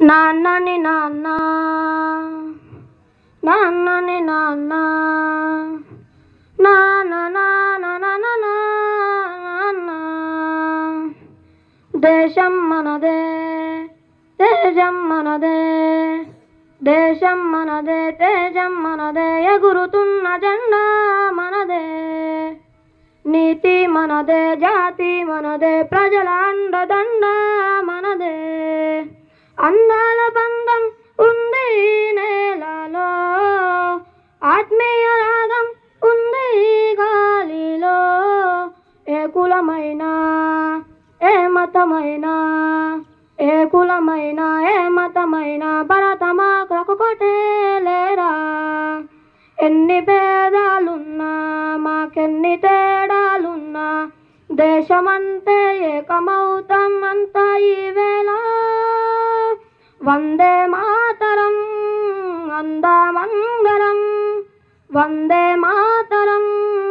నాన్నని నాన్న నాన్నని నాన్న నాన్న నాన్న నాన్న నాన్న దేశం మనదే తేజం మనదే దేశం మనదే తేజం మనదే ఎగురుతున్న జెండా మనదే నీతి మనదే జాతి మనదే ప్రజల అండదండ మనదే అందాల బంధం ఉంది ఈ నేలలో ఆత్మీయ రాగం ఉంది ఈ గాలిలో ఏ కులమైనా ఏ మతమైనా ఏ కులమైనా ఏ మతమైనా భరతమాకొకటే లేరా ఎన్ని భేదాలున్నా మాకెన్ని తేడాలున్నా దేశమంటే ఏకమౌతం అంతా ఈ వేళ వందే మాతరం అందామందరం వందే మాతరం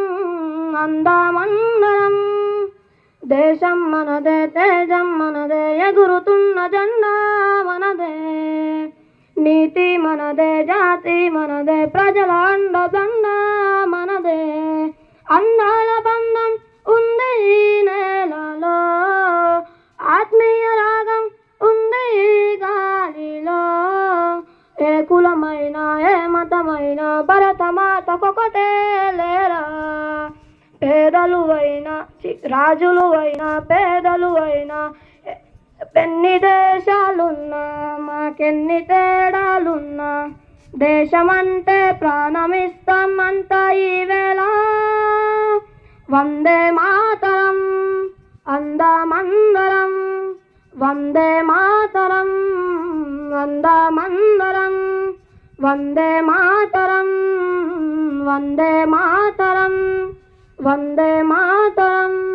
అందామందరం దేశం మనదే తేజం మనదే ఎగురుతున్న జెండా మనదే నీతి మనదే జాతి మనదే ప్రజల అండదండ మనదే అందాల బంధం ఉంది ఈ నేలలో ఆత్మీయ రాగం ఉంది ఈ గాలిలో ఏ కులమైన ఏ మతమైన భరతమాతకొకటే లేరా పేదలు అయినా చి- రాజులు అయినా పేదలు అయినా ఎ- ఎన్ని దేశాలున్నా మాకెన్ని తేడాలున్నా దేశమంటే ప్రాణమిస్తాం అంతా ఈ వేళ వందే మాతరం అందమందరం వందే మాతరం అందమందరం వందే మాతరం వందే మాతరం వందే మాతరం